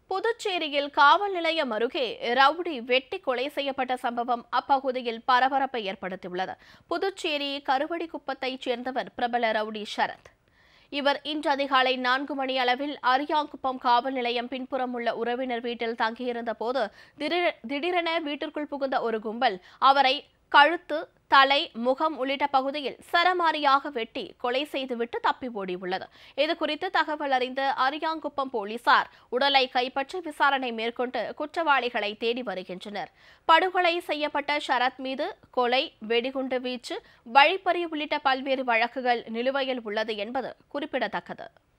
புதுச்சேரியில் காவல் நிலையம் அருகே ரவுடி வெட்டி கொலை செய்யப்பட்ட சம்பவம் அப்பகுதியில் பரபரப்பை ஏற்படுத்தியுள்ளது புதுச்சேரி கருவடிக்குப்பத்தைச் சேர்ந்தவர் பிரபல ரவுடி சரத் இவர் இன்று அதிகாலை நான்கு மணி அளவில் அரியாங்குப்பம் காவல் நிலையம் பின்புறம் உள்ள உறவினர் வீட்டில் தங்கியிருந்த போது திடீர்- திடீரென வீட்டிற்குள் புகுந்த ஒரு கும்பல் அவரை கழுத்து தலை முகம் உள்ளிட்ட பகுதியில் சரமாரியாக வெட்டி கொலை செய்துவிட்டு தப்பி ஓடியுள்ளது இது குறித்து தகவல் அறிந்த அரியாங்குப்பம் போலீசார் உடலை கைப்பற்றி விசாரணை மேற்கொண்டு குற்றவாளிகளை தேடி வருகின்றனர் படுகொலை செய்யப்பட்ட ஷரத் மீது கொலை வெடிகுண்டு வீச்சு வழிப்பறி உள்ளிட்ட பல்வேறு வழக்குகள் நிலுவையில் உள்ளது என்பது குறிப்பிடத்தக்கது